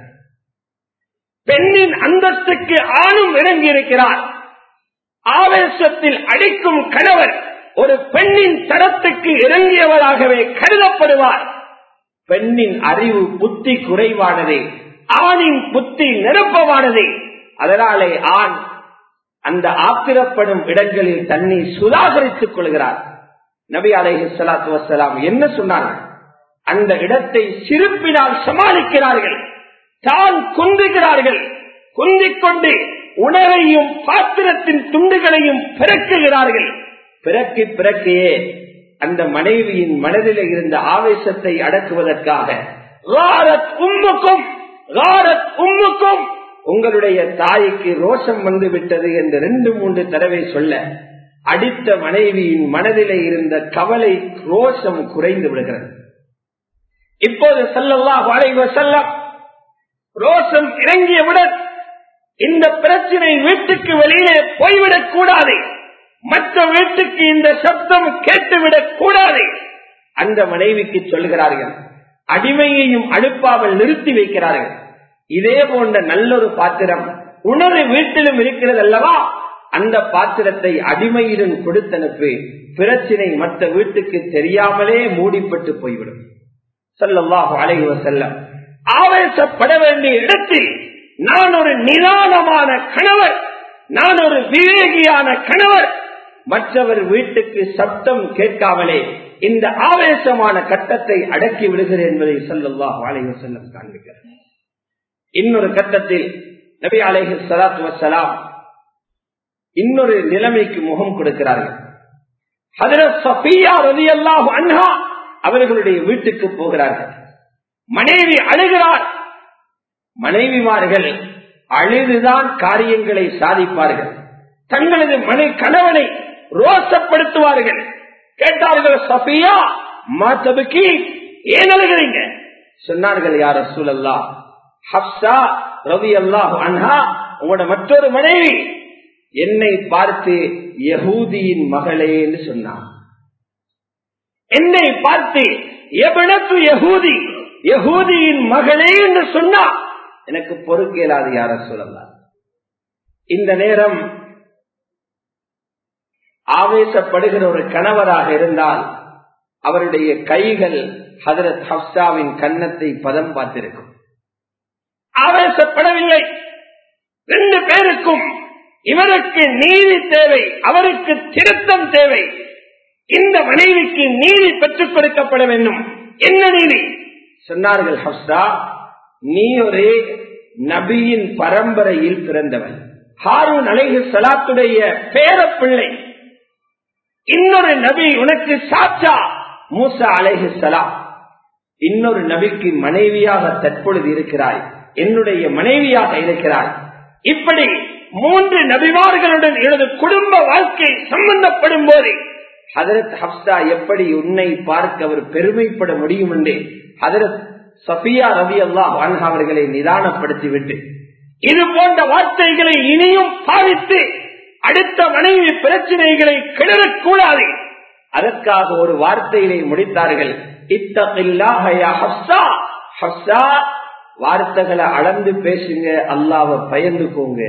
பெண்ணின் அந்தஸ்துக்கு ஆணும் இறங்கி இருக்கிறார் ஆவேசத்தில் அடிக்கும் கணவர் ஒரு பெண்ணின் தரத்துக்கு இறங்கியவராகவே கருதப்படுவார் பெண்ணின் அறிவு புத்தி குறைவானது ஆணின் புத்தி நிரப்பமானது அதனாலே ஆண் அந்த ஆத்திரப்படும் இடங்களில் தன்னை சுதாகரித்துக் கொள்கிறார் நபி அலைஹி சலாத்து வசலாம் என்ன சொன்னார்கள் அந்த இடத்தை சிரிப்பினால் சமாளிக்கிறார்கள் தான் குந்துகிறார்கள் குந்திக் கொண்டு உணவையும் பாத்திரத்தின் துண்டுகளையும் பிறக்குகிறார்கள் பிறக்கி பிறக்கையே அந்த மனைவியின் மனதில் இருந்த ஆவேசத்தை அடக்குவதற்காக உம்முக்கும் உம்முக்கும் உங்களுடைய தாய்க்கு ரோஷம் வந்து விட்டது என்று ரெண்டு மூன்று தடவை சொல்ல அடித்த மனைவியின் மனதிலே இருந்த கவலை ரோஷம் குறைந்து விடுகிறது இப்போது செல்லல்லா வளைவ செல்லம் ரோஷம் இறங்கியவுடன் இந்த பிரச்சனை வீட்டுக்கு வெளியிலே போய்விடக் கூடாது மற்ற வீட்டுக்கு இந்த சப்தம் கேட்டுவிடக் கூடாது அந்த மனைவிக்கு சொல்கிறார்கள் அடிமையையும் அனுப்பாமல் நிறுத்தி வைக்கிறார்கள் இதே போன்ற நல்லொரு பாத்திரம் உணவு வீட்டிலும் இருக்கிறது அல்லவா அந்த பாத்திரத்தை அடிமையுடன் கொடுத்தனுப்பு பிரச்சினை மற்ற வீட்டுக்கு தெரியாமலே மூடிப்பட்டு போய்விடும் சொல்லவாக அலைவ செல்லம் ஆவேசப்பட வேண்டிய இடத்தில் நான் ஒரு நிதானமான கணவர் நான் ஒரு விவேகியான கணவர் மற்றவர் வீட்டுக்கு சப்தம் கேட்காமலே இந்த ஆவேசமான கட்டத்தை அடக்கி விடுகிறேன் என்பதை சொல்லவாக அலைவ செல்லம் காண்பிக்கிறார் இன்னொரு கட்டத்தில் நபி அலேஹி சலாத்து வசலாம் இன்னொரு நிலைமைக்கு முகம் கொடுக்கிறார்கள் அன்ஹா அவர்களுடைய வீட்டுக்கு போகிறார்கள் மனைவி அழுகிறார் மனைவிமார்கள் அழுதுதான் காரியங்களை சாதிப்பார்கள் தங்களது மனை கணவனை ரோசப்படுத்துவார்கள் கேட்டார்கள் சபியா மாத்தபுக்கி ஏன் அழுகிறீங்க சொன்னார்கள் யார சூழல்லா ஹப்சா ரவி அல்லாஹ் அன்ஹா உங்களோட மற்றொரு மனைவி என்னை பார்த்து யகூதியின் மகளே என்று சொன்னான் என்னை பார்த்து எவனத்து யகூதி யகூதியின் மகளே என்று சொன்னா எனக்கு பொறுக்கேலாது யார சொல்லலாம் இந்த நேரம் ஆவேசப்படுகிற ஒரு கணவராக இருந்தால் அவருடைய கைகள் ஹதரத் ஹப்சாவின் கன்னத்தை பதம் பார்த்திருக்கும் ஆவேசப்படவில்லை ரெண்டு பேருக்கும் இவருக்கு நீதி தேவை அவருக்கு திருத்தம் தேவை இந்த மனைவிக்கு நீதி பெற்றுக் கொடுக்கப்பட வேண்டும் என்ன நீதி சொன்னார்கள் ஹப்சா நீ ஒரு நபியின் பரம்பரையில் பிறந்தவன் ஹாரூன் அலைஹி சலாத்துடைய பேர பிள்ளை இன்னொரு நபி உனக்கு சாச்சா மூசா அலைஹி சலாம் இன்னொரு நபிக்கு மனைவியாக தற்பொழுது இருக்கிறாய் என்னுடைய மனைவியாக இருக்கிறாய் இப்படி மூன்று நபிமார்களுடன் எனது குடும்ப வாழ்க்கை சம்பந்தப்படும் போது ஹதரத் ஹப்சா எப்படி உன்னை பார்க்க அவர் பெருமைப்பட முடியும் என்று ஹதரத் சபியா ரவி அல்லாஹ் அவர்களை நிதானப்படுத்திவிட்டு இது போன்ற வார்த்தைகளை இனியும் பாவித்து அடுத்த மனைவி பிரச்சனைகளை கிளறக்கூடாது அதற்காக ஒரு வார்த்தையிலே முடித்தார்கள் வார்த்தைகளை அளந்து பேசுங்க அல்லாவ பயந்துக்கோங்க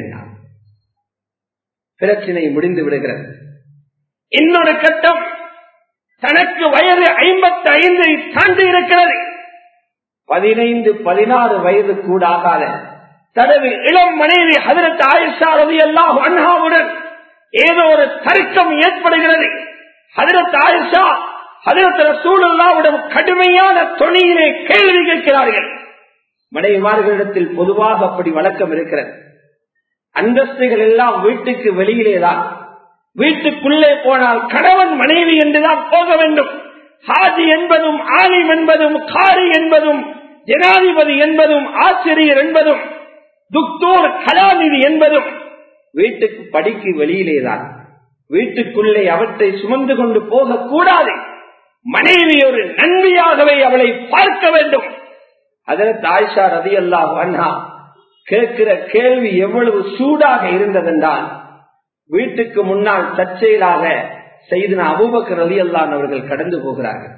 பிரச்சனை முடிந்து விடுகிறது இன்னொரு கட்டம் தனக்கு வயது ஐம்பத்தி ஐந்தை தாண்டி இருக்கிறது பதினைந்து பதினாறு வயது கூடாகாத தனது இளம் மனைவி ஹதரத் ஆயிஷா ரவி அல்லாஹ் அன்ஹாவுடன் ஏதோ ஒரு தர்க்கம் ஏற்படுகிறது ஹதரத் ஆயிஷா ஹதரத் ரசூலுல்லாவிடம் கடுமையான தொழிலே கேள்வி கேட்கிறார்கள் மனைவிமார்களிடத்தில் பொதுவாக அப்படி வழக்கம் இருக்கிறது அந்தஸ்துகள் எல்லாம் வீட்டுக்கு வெளியிலேதான் வீட்டுக்குள்ளே போனால் கணவன் மனைவி என்றுதான் போக வேண்டும் ஹாஜி என்பதும் ஆலிம் என்பதும் காரி என்பதும் ஜனாதிபதி என்பதும் ஆசிரியர் என்பதும் துக்தோர் கலாநிதி என்பதும் வீட்டுக்கு படிக்கு வெளியிலேதான் வீட்டுக்குள்ளே அவற்றை சுமந்து கொண்டு போகக்கூடாது மனைவி ஒரு நன்மையாகவே அவளை பார்க்க வேண்டும் அதில் தாய்ஷா ரதி அல்லாஹ் அண்ணா கேட்கிற கேள்வி எவ்வளவு சூடாக இருந்ததென்றால் வீட்டுக்கு முன்னால் தற்செயலாக செய்தன அபுபக்கர் ரதி அல்லான் அவர்கள் கடந்து போகிறார்கள்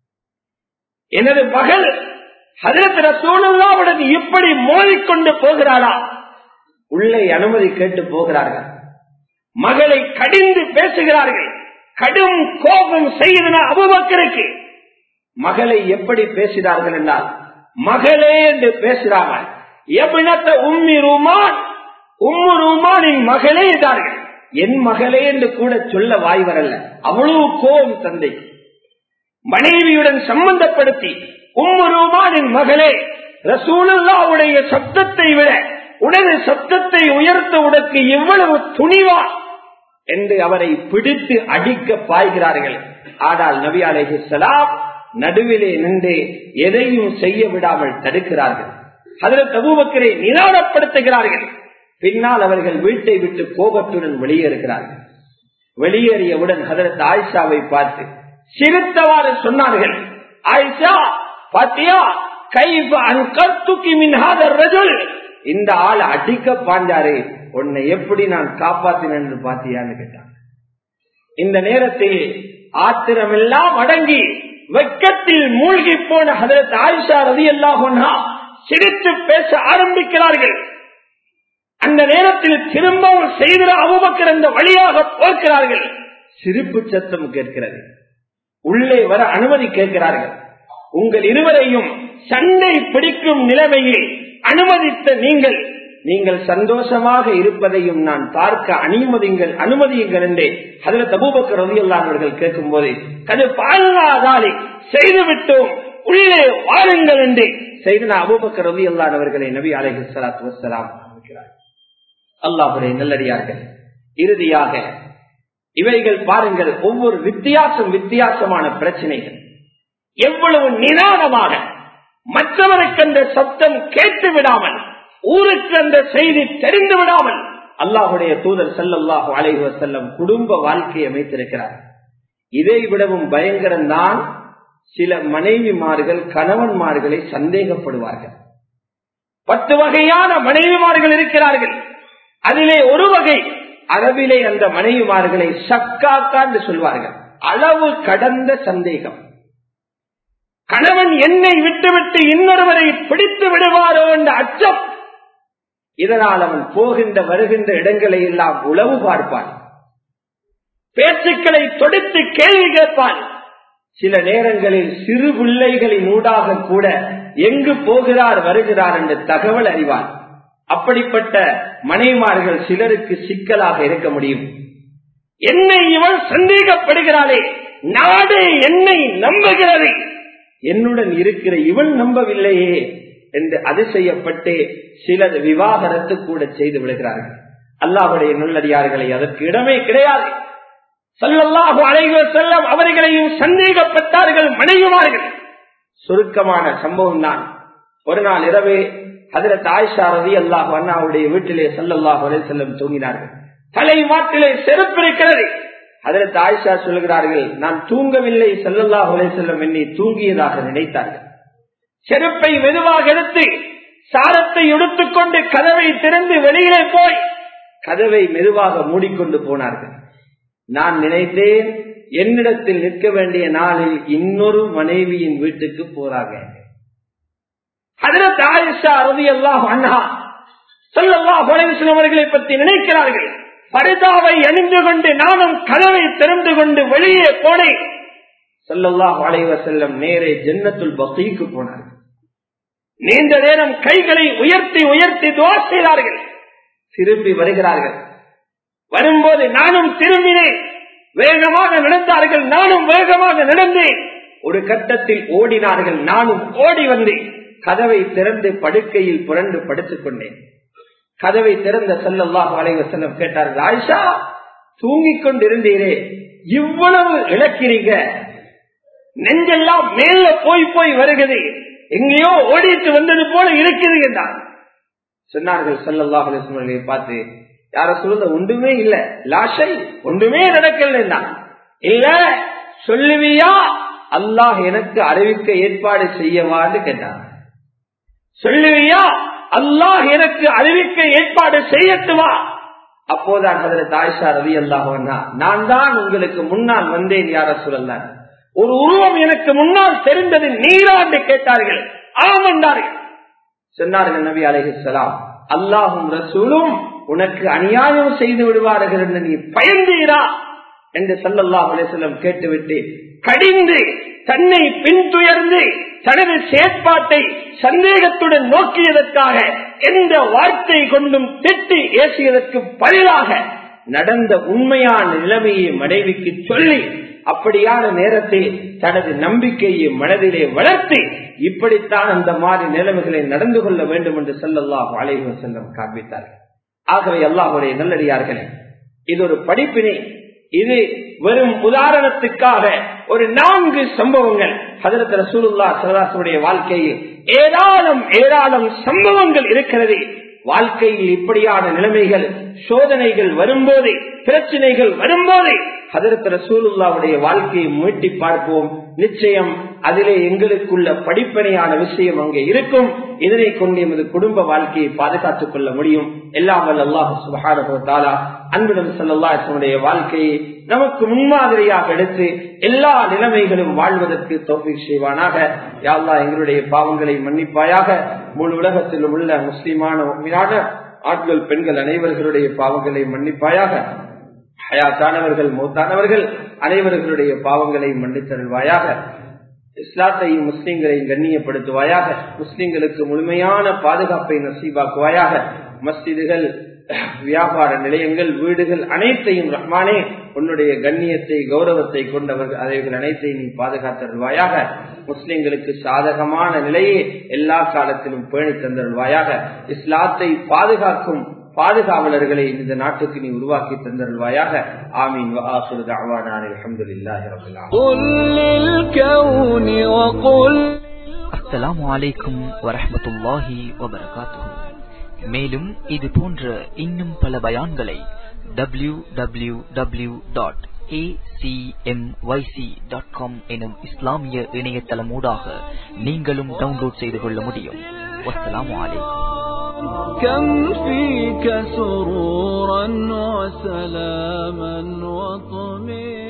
எனது மகள் ஹதரத் ரசூலுல்லாவுடன் இப்படி மோதிக்கொண்டு போகிறாளா உள்ளே அனுமதி கேட்டு போகிறார்கள் மகளை கடிந்து பேசுகிறார்கள் கடும் கோபம் செய்தன அபுபக்கருக்கு மகளை எப்படி பேசினார்கள் என்றால் மகளே என்று பேசுகிறார்கள் எவ்வினத்த உம்மி ரூமான் உம்மு ரூமானின் மகளே என்றார்கள் என் மகளே என்று கூட சொல்ல வாய் வரல அவ்வளவு கோபம் தந்தை மனைவியுடன் சம்பந்தப்படுத்தி உம்மு ரூமானின் மகளே ரசூலுல்லாவுடைய சப்தத்தை விட உனது சப்தத்தை உயர்த்த உனக்கு எவ்வளவு துணிவா என்று அவரை பிடித்து அடிக்க பாய்கிறார்கள் ஆனால் நபி அலைஹிஸ்லாம் நடுவிலே நின்று எதையும் செய்ய விடாமல் தடுக்கிறார்கள் அதில் தபுபக்கரை நிராடப்படுத்துகிறார்கள் பின்னால் அவர்கள் வீட்டை விட்டு கோபத்துடன் வெளியேறுகிறார்கள் வெளியேறியவுடன் ஹதரத் ஆயிஷாவை பார்த்து சிரித்தவாறு சொன்னார்கள் ஆயிஷா பாத்தியா கைஃப அன்கர்த்துக்கி மின் ஹாதர் ரஜுல் இந்த ஆள் அடிக்க பாஞ்சாரு உன்னை எப்படி நான் காப்பாத்தினேன் என்று பாத்தியான்னு கேட்டான் இந்த நேரத்தில் ஆத்திரமெல்லாம் அடங்கி வெக்கத்தில் மூழ்கி போன ஹதரத் ஆயிஷா ரதி அல்லாஹா சிரித்து பேச ஆரம்பிக்கிறார்கள் அந்த நேரத்தில் திரும்பவும் செய்த அபுபக்கர் அந்த வழியாக போக்கிறார்கள் சிரிப்பு சத்தம் கேட்கிறது உள்ளே வர அனுமதி கேட்கிறார்கள் உங்கள் இருவரையும் சண்டை பிடிக்கும் நிலைமையில் அனுமதித்த நீங்கள் நீங்கள் சந்தோஷமாக இருப்பதையும் நான் பார்க்க அனுமதிங்கள் அனுமதியுங்கள் என்றே அதில் தபூபக்கர் ரவியல்லானவர்கள் கேட்கும் போது கது பாலாதாலே செய்துவிட்டோம் உள்ளே வாருங்கள் என்று செய்தன அபூபக்கர் ரவியல்லானவர்களை நபி அலைஹி சலாத்து வசலாம் அமைக்கிறார் அல்லாஹுடைய நல்லடியார்கள் இறுதியாக இவைகள் பாருங்கள் ஒவ்வொரு வித்தியாசம் வித்தியாசமான பிரச்சனைகள் எவ்வளவு நிதானமாக மற்றவருக்கு அந்த சப்தம் கேட்டு விடாமல் ஊருக்கு அந்த செய்தி தெரிந்து விடாமல் அல்லாஹுடைய தூதர் செல்லல்லாஹு அலைஹி செல்லம் குடும்ப வாழ்க்கையை அமைத்திருக்கிறார் இதை விடவும் பயங்கரம் தான் சில மனைவிமார்கள் கணவன்மார்களை சந்தேகப்படுவார்கள் பத்து வகையான மனைவிமார்கள் இருக்கிறார்கள் அதிலே ஒரு வகை அரபிலே அந்த மனைவிமார்களை சக்காக்கா என்று சொல்வார்கள் அளவு கடந்த சந்தேகம் கணவன் என்னை விட்டுவிட்டு இன்னொருவரை பிடித்து விடுவாரோ என்ற அச்சம் இதனால் அவன் போகின்ற வருகின்ற இடங்களை எல்லாம் உளவு பார்ப்பான் பேச்சுக்களை தொடுத்து கேள்வி கேட்பான் சில நேரங்களில் சிறு பிள்ளைகளின் ஊடாக கூட எங்கு போகிறார் வருகிறார் என்ற தகவல் அறிவான் அப்படிப்பட்ட மனைமார்கள் சிலருக்கு சிக்கலாக இருக்க முடியும் என்னை இவள் சந்தேகப்படுகிறாளே நாடு என்னை நம்புகிறது என்னுடன் இருக்கிற இவள் நம்பவில்லையே என்று அதிசயப்பட்டு சிலர் விவாகரத்து கூட செய்து விடுகிறார்கள் அல்லாஹுடைய நல்லடியார்களை அதற்கு இடமே கிடையாது சொல்லல்லாஹு அலைவர் செல்லம் அவர்களையும் சந்தேகப்பட்டார்கள் மனைவிமார்கள் சுருக்கமான சம்பவம் தான் ஒரு நாள் இரவே அதில் ஆயிஷா ரவி அல்லாஹ் அண்ணாவுடைய வீட்டிலே சல்லல்லாஹு அலை செல்லம் தூங்கினார்கள் தலை மாட்டிலே செருப்பு இருக்கிறது அதில் ஆயிஷா சொல்கிறார்கள் நான் தூங்கவில்லை சல்லல்லாஹு அலை செல்லம் என்னை தூங்கியதாக நினைத்தார்கள் செருப்பை மெதுவாக எடுத்து சாரத்தை எடுத்துக்கொண்டு கதவை திறந்து வெளியிலே போய் கதவை மெதுவாக மூடிக்கொண்டு போனார்கள் நான் நினைத்தேன் என்னிடத்தில் நிற்க வேண்டிய நாளில் இன்னொரு மனைவியின் வீட்டுக்கு போறாங்க அதில் ஆயிஷா ரவி அல்லாஹ் அண்ணா சொல்லல்லா அவர்களை பற்றி நினைக்கிறார்கள் பரிதாவை அணிந்து கொண்டு நானும் கதவை திறந்து கொண்டு வெளியே போனேன் சொல்லல்லா வளைவ செல்லம் நேரே ஜன்னத்துல் பசீக்கு போனார்கள் நீண்ட நேரம் கைகளை உயர்த்தி உயர்த்தி துவா செய்தார்கள் திரும்பி வருகிறார்கள் வரும்போது நானும் திரும்பினேன் வேகமாக நடந்தார்கள் நானும் வேகமாக நடந்தேன் ஒரு கட்டத்தில் ஓடினார்கள் நானும் ஓடி வந்தேன் கதவை திறந்து படுக்கையில் புரண்டு படுத்துக் கொண்டேன் கதவை திறந்த செல்லல்லாஹ் வளைவ செல்லம் கேட்டார்கள் ஆயிஷா தூங்கிக் கொண்டிருந்தீரே இவ்வளவு இழக்கிறீங்க நெஞ்செல்லாம் மேல போய் போய் வருகிறது எங்கேயோ ஓடிட்டு வந்தது போல இருக்குது என்றார் சொன்னார்கள் சல்லல்லாஹ் அலிஸ்மர்களை பார்த்து யார சொல்லுங்க ஒன்றுமே இல்ல லாஷை ஒன்றுமே நடக்கல இல்ல சொல்லுவியா அல்லாஹ் எனக்கு அறிவிக்க ஏற்பாடு செய்யவான்னு கேட்டார் சொல்லுவியா அல்லாஹ் எனக்கு அறிவிக்க ஏற்பாடு செய்யட்டுமா அப்போதான் அதில் தாய்ஷா ரவி அல்லாஹா நான் தான் உங்களுக்கு முன்னால் வந்தேன் யார சொல்லலாம் ஒரு உருவம் எனக்கு முன்னால் தெரிந்தது நீரா என்று கேட்டார்கள் ஆம் என்றார்கள் சொன்னார்கள் நபி அலைஹிஸ்ஸலாம் அல்லாஹும் ரசூலும் உனக்கு அநியாயம் செய்து விடுவார்கள் என்று நீ பயந்தீரா என்று சல்லல்லாஹ் அலிஸ்லம் கேட்டுவிட்டு கடிந்து தன்னை பின்துயர்ந்து தனது செயற்பாட்டை சந்தேகத்துடன் நோக்கியதற்காக எந்த வார்த்தை கொண்டும் திட்டி ஏசியதற்கு பதிலாக நடந்த உண்மையான நிலைமையை மனைவிக்கு சொல்லி அப்படியான நேரத்தில் தனது நம்பிக்கையை மனதிலே வளர்த்து இப்படித்தான் அந்த மாதிரி நிலைமைகளை நடந்து கொள்ள வேண்டும் என்று சொல்லல்லாஹ் அலைஹு செல்லம் காண்பித்தார்கள் ஆகவே அல்லாஹுடைய நல்லடியார்களே இது ஒரு படிப்பினை இது வெறும் உதாரணத்துக்காக ஒரு நான்கு சம்பவங்கள் ஹதரத் ரசூலுல்லா சல்லாசுடைய வாழ்க்கையில் ஏராளம் ஏராளம் சம்பவங்கள் இருக்கிறது வாழ்க்கையில் இப்படியான நிலைமைகள் சோதனைகள் வரும்போது பிரச்சனைகள் வரும்போது ஹதரத் ரசூலுல்லாவுடைய வாழ்க்கையை மீட்டி பார்ப்போம் நிச்சயம் அதிலே எங்களுக்குள்ள படிப்பனையான விஷயம் அங்கே இருக்கும் இதனை கொண்டு எமது குடும்ப வாழ்க்கையை பாதுகாத்துக் கொள்ள முடியும் எல்லாம் வல்ல அல்லாஹ் சுபஹானா அன்புடன் செல்லல்லாசனுடைய வாழ்க்கையை நமக்கு முன்மாதிரியாக எடுத்து எல்லா நிலைமைகளும் வாழ்வதற்கு தோல்வி செய்வானாக யாழ்லா எங்களுடைய பாவங்களை மன்னிப்பாயாக முழு உலகத்தில் உள்ள முஸ்லிமான உண்மையான ஆண்கள் பெண்கள் அனைவர்களுடைய பாவங்களை மன்னிப்பாயாக ஹயாத்தானவர்கள் மூத்தானவர்கள் அனைவர்களுடைய பாவங்களை மன்னித்தருள்வாயாக இஸ்லாத்தையும் முஸ்லிம்களையும் கண்ணியப்படுத்துவாயாக முஸ்லிம்களுக்கு முழுமையான பாதுகாப்பை நசீபாக்குவாயாக மஸ்ஜிதுகள் வியாபார நிலையங்கள் வீடுகள் அனைத்தையும் ரஹ்மானே உன்னுடைய கண்ணியத்தை கௌரவத்தை கொண்டவர்கள் அவைகள் அனைத்தையும் நீ பாதுகாத்தருள்வாயாக முஸ்லிம்களுக்கு சாதகமான நிலையை எல்லா காலத்திலும் பேணி தந்தருள்வாயாக இஸ்லாத்தை பாதுகாக்கும் பாதுகாவலர்களை இந்த நாட்டுக்கு நீ உருவாக்கி தந்தருள்வாயாக ஆமீன் அஸ்ஸலாமு அலைக்கும் வரஹமத்துல்லாஹி வபரகாத்துஹு மேலும் இது போன்ற இன்னும் பல பயான்களை W W W dot acmyc.com எனும் இஸ்லாமிய இணையதளம் ஊடாக நீங்களும் டவுன்லோட் செய்து கொள்ள முடியும் வஸ்ஸலாமு அலைக்கும் كم فيك سرورا وسلاما وطمئنا